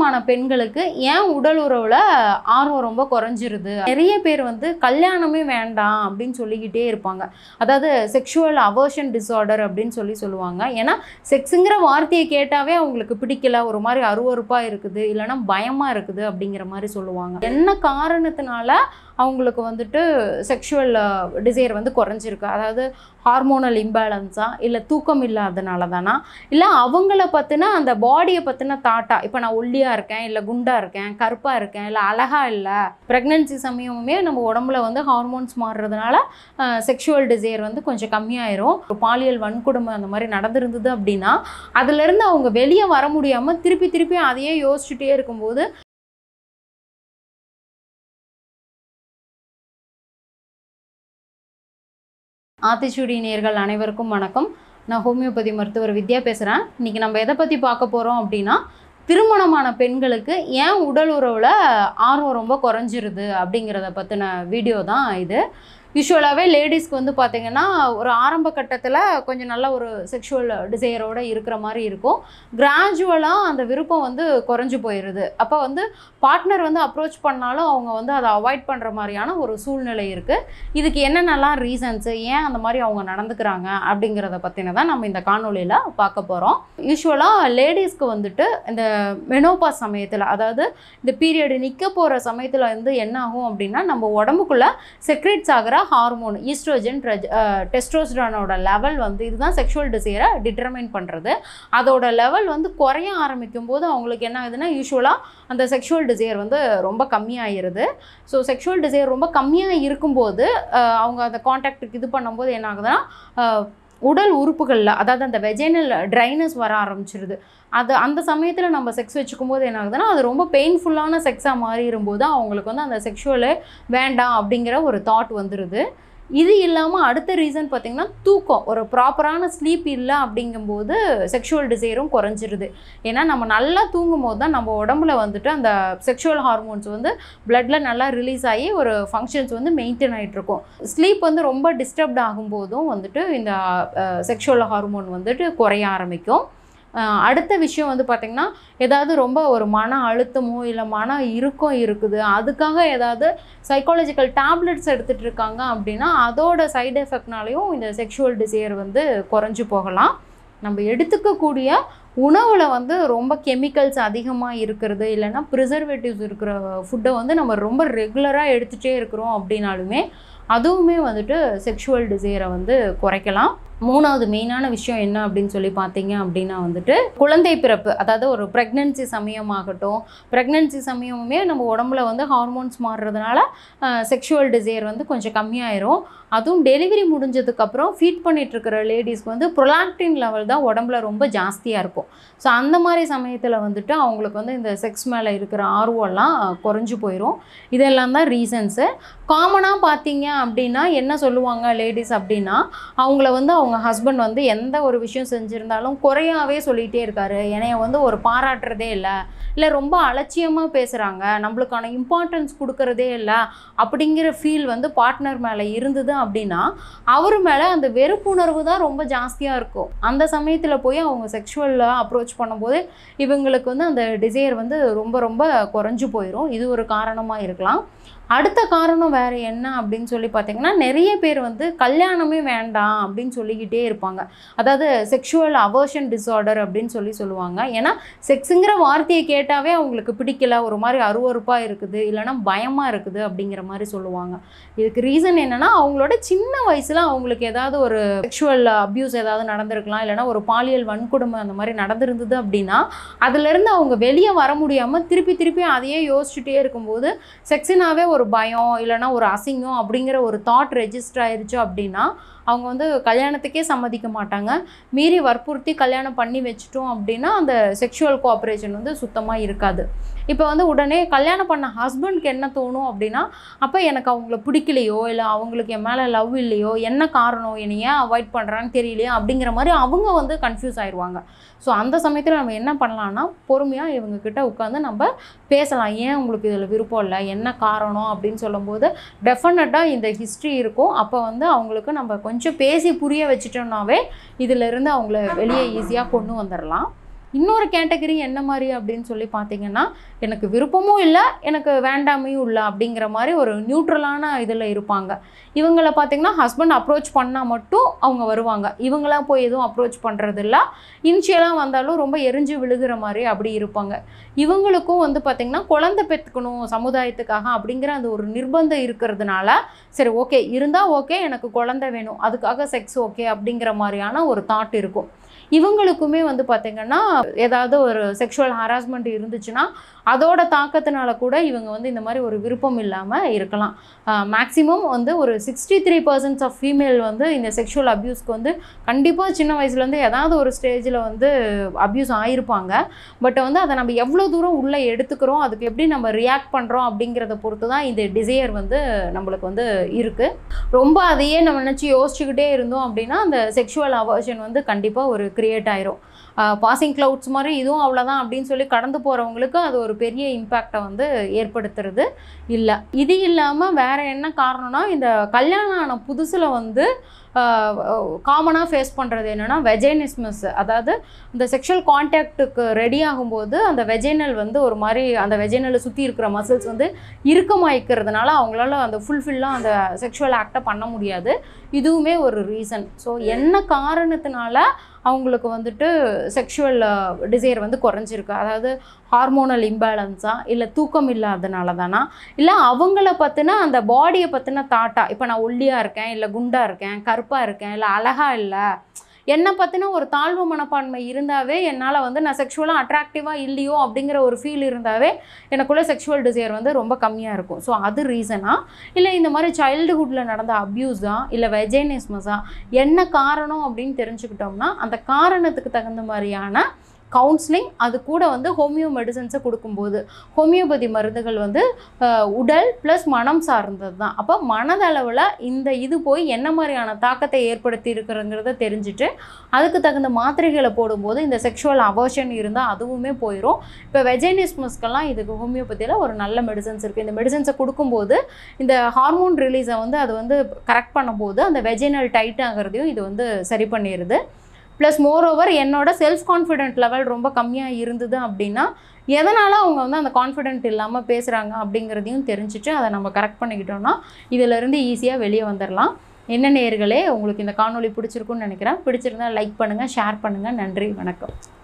திருமணமான பெண்களுக்கு ஏன் உடல் உறவுல ஆர்வம் ரொம்ப குறைஞ்சிருது நிறைய பேர் வந்து கல்யாணமே வேண்டாம் அப்படின்னு சொல்லிக்கிட்டே இருப்பாங்க அதாவது செக்ஷுவல் அவர்ஷன் டிஸார்டர் அப்படின்னு சொல்லி சொல்லுவாங்க ஏன்னா செக்ஸுங்கிற வார்த்தையை கேட்டாவே அவங்களுக்கு பிடிக்கல ஒரு மாதிரி அருவருப்பாக இருக்குது இல்லைன்னா பயமாக இருக்குது அப்படிங்கிற மாதிரி சொல்லுவாங்க என்ன காரணத்தினால அவங்களுக்கு வந்துட்டு செக்ஷுவல் டிசைர் வந்து குறைஞ்சிருக்கு அதாவது ஹார்மோனல் இம்பேலன்ஸா இல்லை தூக்கம் இல்லாதனால தானா இல்லை அவங்கள பற்றின அந்த பாடியை பற்றின தாட்டா இப்போ நான் ஒல்லியாக இருக்கேன் இல்லை குண்டாக இருக்கேன் கருப்பாக இருக்கேன் இல்லை அழகாக இல்லை ப்ரெக்னென்சி சமயமுமே நம்ம உடம்புல வந்து ஹார்மோன்ஸ் மாறுறதுனால செக்ஷுவல் டிசைர் வந்து கொஞ்சம் கம்மியாயிரும் ஒரு பாலியல் வன்கொடுமை அந்த மாதிரி நடந்திருந்தது அப்படின்னா அதுலேருந்து அவங்க வெளியே வர முடியாமல் திருப்பி திருப்பி அதையே யோசிச்சுட்டே இருக்கும்போது ஆத்திச்சூடி நேர்கள் அனைவருக்கும் வணக்கம் நான் ஹோமியோபதி மருத்துவர் வித்யா பேசுகிறேன் இன்றைக்கி நம்ம எதை பற்றி பார்க்க போகிறோம் அப்படின்னா திருமணமான பெண்களுக்கு ஏன் உடல் உறவில் ஆர்வம் ரொம்ப குறைஞ்சிருது அப்படிங்கிறத பற்றின வீடியோ தான் இது யூஸ்வலாகவே லேடிஸ்க்கு வந்து பார்த்திங்கன்னா ஒரு ஆரம்ப கட்டத்தில் கொஞ்சம் நல்ல ஒரு செக்ஷுவல் டிசையரோடு இருக்கிற மாதிரி இருக்கும் கிராஜுவலாக அந்த விருப்பம் வந்து குறைஞ்சு போயிடுது அப்போ வந்து பார்ட்னர் வந்து அப்ரோச் பண்ணாலும் அவங்க வந்து அதை அவாய்ட் பண்ணுற மாதிரியான ஒரு சூழ்நிலை இருக்குது இதுக்கு என்னென்னலாம் ரீசன்ஸு ஏன் அந்த மாதிரி அவங்க நடந்துக்கிறாங்க அப்படிங்கிறத பற்றின தான் நம்ம இந்த காணொலியில் பார்க்க போகிறோம் யூஸ்வலாக லேடிஸ்க்கு வந்துட்டு இந்த மெனோபாஸ் சமயத்தில் அதாவது இந்த பீரியடு நிற்க போகிற சமயத்தில் வந்து என்ன ஆகும் அப்படின்னா நம்ம உடம்புக்குள்ளே செக்ரேட்ஸ் ஆகிற ஹார்மோன் ஈஸ்ட்ரோஜன் டெஸ்ட்ரோஸ்டானோட லெவல் வந்து இதுதான் செக்ஷுவல் டிசைரை டிட்டர்மைன் பண்ணுறது அதோட லெவல் வந்து குறைய ஆரம்பிக்கும் போது அவங்களுக்கு என்ன ஆகுதுன்னா யூஸ்வலாக அந்த செக்ஷுவல் டிசைர் வந்து ரொம்ப கம்மியாயிருது ஸோ செக்ஷுவல் டிசைர் ரொம்ப கம்மியாக இருக்கும்போது அஹ், அவங்க அந்த காண்டாக்டுக்கு இது பண்ணும்போது என்ன ஆகுதுன்னா அஹ், உடல் உறுப்புகளில் அதாவது அந்த வெஜைனல் ட்ரைனஸ் வர ஆரம்பிச்சிருது அது அந்த சமயத்தில் நம்ம செக்ஸ் வச்சுக்கும் போது என்ன ஆகுதுன்னா அது ரொம்ப பெயின்ஃபுல்லான செக்ஸாக மாறிடும்போது அவங்களுக்கு வந்து அந்த செக்ஷுவலே வேண்டாம் அப்படிங்கிற ஒரு தாட் வந்துடுது இது இல்லாமல் அடுத்த ரீசன் பார்த்திங்கன்னா தூக்கம் ஒரு ப்ராப்பரான ஸ்லீப் இல்லை அப்படிங்கும்போது செக்ஷுவல் டிசைரும் குறைஞ்சிருது ஏன்னா நம்ம நல்லா தூங்கும் போது தான் நம்ம உடம்புல வந்துட்டு அந்த செக்ஷுவல் ஹார்மோன்ஸ் வந்து பிளட்டில் நல்லா ரிலீஸ் ஆகி ஒரு ஃபங்க்ஷன்ஸ் வந்து மெயின்டைன் ஆகிட்டு இருக்கும் ஸ்லீப் வந்து ரொம்ப டிஸ்டர்ப்ட் ஆகும்போதும் வந்துட்டு இந்த செக்ஷுவல் ஹார்மோன் வந்துட்டு குறைய ஆரம்பிக்கும் அஹ் அடுத்த விஷயம் வந்து பார்த்திங்கன்னா ஏதாவது ரொம்ப ஒரு மன அழுத்தமோ இல்லை மன இறுக்கம் இருக்குது அதுக்காக ஏதாவது சைக்காலஜிக்கல் டேப்லெட்ஸ் எடுத்துகிட்டு இருக்காங்க அப்படின்னா அதோட சைடு எஃபெக்ட்னாலையும் இந்த செக்ஷுவல் டிசைர் வந்து குறைஞ்சு போகலாம் நம்ம எடுத்துக்கக்கூடிய உணவில் வந்து ரொம்ப கெமிக்கல்ஸ் அதிகமாக இருக்கிறது இல்லைன்னா ப்ரிசர்வேட்டிவ்ஸ் இருக்கிற ஃபுட்டை வந்து நம்ம ரொம்ப ரெகுலராக எடுத்துகிட்டே இருக்கிறோம் அப்படின்னாலுமே அதுவுமே வந்துட்டு செக்ஷுவல் டிசைரை வந்து குறைக்கலாம் மூணாவது மெயினான விஷயம் என்ன அப்படின்னு சொல்லி பார்த்தீங்க அப்படின்னா வந்துட்டு குழந்தை பிறப்பு அதாவது ஒரு ப்ரெக்னென்சி சமயமாகட்டும் ப்ரெக்னென்சி சமயமுமே நம்ம உடம்புல வந்து ஹார்மோன்ஸ் மாறுறதுனால செக்ஷுவல் டிசைர் வந்து கொஞ்சம் கம்மியாயிரும் அதுவும் டெலிவரி முடிஞ்சதுக்கப்புறம் ஃபீட் பண்ணிட்டு இருக்கிற லேடிஸ்க்கு வந்து ப்ரொலாக்டின் லெவல் தான் உடம்புல ரொம்ப ஜாஸ்தியாக இருக்கும் ஸோ அந்த மாதிரி சமயத்தில் வந்துட்டு அவங்களுக்கு வந்து இந்த செக்ஸ் மேலே இருக்கிற ஆர்வம்லாம் குறைஞ்சு போயிடும் இதெல்லாம் தான் ரீசன்ஸு காமனாக பார்த்தீங்க அப்படின்னா என்ன சொல்லுவாங்க லேடிஸ் அப்படின்னா அவங்கள வந்து அவங்க ஹஸ்பண்ட் வந்து எந்த ஒரு விஷயம் செஞ்சுருந்தாலும் குறையாவே சொல்லிகிட்டே இருக்காரு என்னைய வந்து ஒரு பாராட்டுறதே இல்லை இல்லை ரொம்ப அலட்சியமாக பேசுகிறாங்க நம்மளுக்கான இம்பார்ட்டன்ஸ் கொடுக்கறதே இல்லை அப்படிங்கிற ஃபீல் வந்து பார்ட்னர் மேலே இருந்தது அப்படின்னா அவர் மேலே அந்த வெறுப்புணர்வு தான் ரொம்ப ஜாஸ்தியாக இருக்கும் அந்த சமயத்தில் போய் அவங்க செக்ஷுவலாக அப்ரோச் பண்ணும்போது இவங்களுக்கு வந்து அந்த டிசைர் வந்து ரொம்ப ரொம்ப குறைஞ்சு போயிடும் இது ஒரு காரணமாக இருக்கலாம் அடுத்த காரணம் வேறு என்ன அப்படின்னு சொல்லி பார்த்தீங்கன்னா நிறைய பேர் வந்து கல்யாணமே வேண்டாம் அப்படின்னு சொல்லிக்கிட்டே இருப்பாங்க அதாவது செக்ஷுவல் அவர்ஷன் டிஸார்டர் அப்படின்னு சொல்லி சொல்லுவாங்க ஏன்னா செக்ஸுங்கிற வார்த்தையை கேட்டாவே அவங்களுக்கு பிடிக்கல ஒரு மாதிரி அருவருப்பாக இருக்குது இல்லைன்னா பயமாக இருக்குது அப்படிங்கிற மாதிரி சொல்லுவாங்க இதுக்கு ரீசன் என்னென்னா அவங்களோட சின்ன வயசில் அவங்களுக்கு ஏதாவது ஒரு செக்ஷுவல் அப்யூஸ் ஏதாவது நடந்திருக்கலாம் இல்லைன்னா ஒரு பாலியல் வன்கொடுமை அந்த மாதிரி நடந்திருந்தது அப்படின்னா அதுலேருந்து அவங்க வெளியே வர முடியாமல் திருப்பி திருப்பி அதையே யோசிச்சுட்டே இருக்கும்போது செக்ஸினாவே ஒரு பயம் இல்லைன்னா ஒரு அசிங்கம் அப்படிங்கிற ஒரு தாட் ரெஜிஸ்டர் ஆயிருச்சு அப்படின்னா அவங்க வந்து கல்யாணத்துக்கே சம்மதிக்க மாட்டாங்க மீறி வற்புறுத்தி கல்யாணம் பண்ணி வச்சிட்டோம் அப்படின்னா அந்த செக்ஷுவல் கோஆப்ரேஷன் வந்து சுத்தமாக இருக்காது இப்போ வந்து உடனே கல்யாணம் பண்ண ஹஸ்பண்ட்க்கு என்ன தோணும் அப்படின்னா அப்போ எனக்கு அவங்கள பிடிக்கலையோ இல்லை அவங்களுக்கு என் மேலே லவ் இல்லையோ என்ன காரணம் என்னை ஏன் அவாய்ட் பண்ணுறான்னு தெரியலையோ அப்படிங்கிற மாதிரி அவங்க வந்து கன்ஃபியூஸ் ஆயிடுவாங்க ஸோ அந்த சமயத்தில் நம்ம என்ன பண்ணலான்னா பொறுமையாக இவங்கக்கிட்ட உட்காந்து நம்ம பேசலாம் ஏன் உங்களுக்கு இதில் விருப்பம் இல்லை என்ன காரணம் அப்படின்னு சொல்லும்போது டெஃபினட்டாக இந்த ஹிஸ்ட்ரி இருக்கும் அப்போ வந்து அவங்களுக்கு நம்ம கொஞ்சம் பேசி புரிய வச்சிட்டோம்னாவே இதிலிருந்து அவங்கள வெளியே ஈஸியாக கொண்டு வந்துடலாம் இன்னொரு கேட்டகரி என்ன மாதிரி அப்படின்னு சொல்லி பார்த்தீங்கன்னா எனக்கு விருப்பமும் இல்லை எனக்கு வேண்டாமையும் இல்லை அப்படிங்கிற மாதிரி ஒரு நியூட்ரலான இதில் இருப்பாங்க இவங்களை பார்த்தீங்கன்னா ஹஸ்பண்ட் அப்ரோச் பண்ணால் மட்டும் அவங்க வருவாங்க இவங்களாம் போய் எதுவும் அப்ரோச் பண்ணுறதில்ல இனிஷியலாக வந்தாலும் ரொம்ப எரிஞ்சு விழுகிற மாதிரி அப்படி இருப்பாங்க இவங்களுக்கும் வந்து பார்த்திங்கன்னா குழந்தை பெற்றுக்கணும் சமுதாயத்துக்காக அப்படிங்கிற அந்த ஒரு நிர்பந்தம் இருக்கிறதுனால சரி ஓகே இருந்தால் ஓகே எனக்கு குழந்தை வேணும் அதுக்காக செக்ஸ் ஓகே அப்படிங்கிற மாதிரியான ஒரு தாட் இருக்கும் இவங்களுக்குமே வந்து பார்த்திங்கன்னா ஏதாவது ஒரு செக்ஷுவல் ஹராஸ்மெண்ட் இருந்துச்சுன்னா அதோட தாக்கத்தினால கூட இவங்க வந்து இந்த மாதிரி ஒரு விருப்பம் இல்லாமல் இருக்கலாம் மேக்ஸிமம் வந்து ஒரு sixty three percents of female வந்து இந்த செக்ஷுவல் அப்யூஸ்க்கு வந்து கண்டிப்பாக சின்ன வயசுலேருந்து ஏதாவது ஒரு ஸ்டேஜில் வந்து அப்யூஸ் ஆயிருப்பாங்க பட் வந்து அதை நம்ம எவ்வளோ தூரம் உள்ளே எடுத்துக்கிறோம் அதுக்கு எப்படி நம்ம ரியாக்ட் பண்ணுறோம் அப்படிங்கிறத பொறுத்து தான் இந்த டிசையர் வந்து நம்மளுக்கு வந்து இருக்குது ரொம்ப அதையே நம்ம நினச்சி யோசிச்சுக்கிட்டே இருந்தோம் அப்படின்னா அந்த செக்ஷுவல் அவர்ஷன் வந்து கண்டிப்பாக ஒரு கிரியேட் ஆயிரும் பாசிங் க்ளவுட்ஸ் மாதிரி இதுவும் அவ்வளோதான் அப்படின்னு சொல்லி கடந்து போகிறவங்களுக்கு அது ஒரு பெரிய இம்பேக்டை வந்து ஏற்படுத்துறது இல்லை இது இல்லாமல் வேறு என்ன காரணம்னா இந்த கல்யாணம் ஆன புதுசில் வந்து காமனாக ஃபேஸ் பண்ணுறது என்னென்னா வெஜைனிஸ்மஸ் அதாவது இந்த செக்ஷுவல் கான்டாக்ட்டுக்கு ரெடி ஆகும்போது அந்த வெஜைனல் வந்து ஒரு மாதிரி அந்த வெஜைனலை சுற்றி இருக்கிற மசில்ஸ் வந்து இறுக்கமாயிக்கிறதுனால அவங்களால அந்த ஃபுல்ஃபில்லாக அந்த செக்ஷுவல் ஆக்டை பண்ண முடியாது இதுவுமே ஒரு ரீசன் ஸோ என்ன காரணத்தினால அவங்களுக்கு வந்துட்டு செக்ஷுவல் டிசைர் வந்து குறைஞ்சிருக்கு அதாவது ஹார்மோனல் இம்பேலன்ஸா இல்லை தூக்கம் இல்லாதனால தானா இல்லை அவங்கள பற்றின அந்த பாடியை பற்றின தாட்டா இப்போ நான் ஒல்லியாக இருக்கேன் இல்லை குண்டாக இருக்கேன் கருப்பாக இருக்கேன் இல்லை அழகாக இல்லை என்னை பற்றின ஒரு தாழ்வு மனப்பான்மை இருந்தாவே என்னால் வந்து நான் செக்ஷுவலாக அட்ராக்டிவாக இல்லையோ அப்படிங்கிற ஒரு ஃபீல் இருந்தாவே எனக்குள்ளே செக்ஷுவல் டிசைர் வந்து ரொம்ப கம்மியாக இருக்கும் ஸோ அது ரீசனா இல்லை இந்த மாதிரி சைல்டுஹுட்டில் நடந்த அப்யூஸா இல்லை வெஜைனிஸ்மஸா என்ன காரணம் அப்படின்னு தெரிஞ்சுக்கிட்டோம்னா அந்த காரணத்துக்கு தகுந்த மாதிரியான கவுன்சிலிங் அது கூட வந்து ஹோமியோ மெடிசன்ஸை கொடுக்கும்போது ஹோமியோபதி மருந்துகள் வந்து அஹ், உடல் ப்ளஸ் மனம் சார்ந்தது தான் அப்போ மனதளவில் இந்த இது போய் என்ன மாதிரியான தாக்கத்தை ஏற்படுத்தி இருக்கிறங்கிறத தெரிஞ்சுட்டு அதுக்கு தகுந்த மாத்திரைகளை போடும்போது இந்த செக்ஷுவல் அவர்ஷன் இருந்தால் அதுவுமே போயிடும் இப்போ வெஜைனிஸ்மஸ்க்கெல்லாம் இதுக்கு ஹோமியோபதியில் ஒரு நல்ல மெடிசன்ஸ் இருக்குது இந்த மெடிசன்ஸை கொடுக்கும்போது இந்த ஹார்மோன் ரிலீஸை வந்து அது வந்து கரெக்ட் பண்ணும்போது அந்த வெஜைனல் டைட் ஆகிறதையும் இது வந்து சரி பண்ணிடுது ப்ளஸ் மோரோவர் என்னோட செல்ஃப் கான்ஃபிடென்ட் லெவல் ரொம்ப கம்மியாக இருந்தது அப்படின்னா எதனால் அவங்க வந்து அந்த கான்ஃபிடென்ட் இல்லாமல் பேசுகிறாங்க அப்படிங்கிறதையும் தெரிஞ்சுட்டு அதை நம்ம கரெக்ட் பண்ணிக்கிட்டோம்னா இதிலிருந்து ஈஸியாக வெளியே வந்துடலாம் என்ன நேயர்களே உங்களுக்கு இந்த காணொளி பிடிச்சிருக்குன்னு நினைக்கிறேன் பிடிச்சிருந்தா லைக் பண்ணுங்கள் ஷேர் பண்ணுங்கள் நன்றி வணக்கம்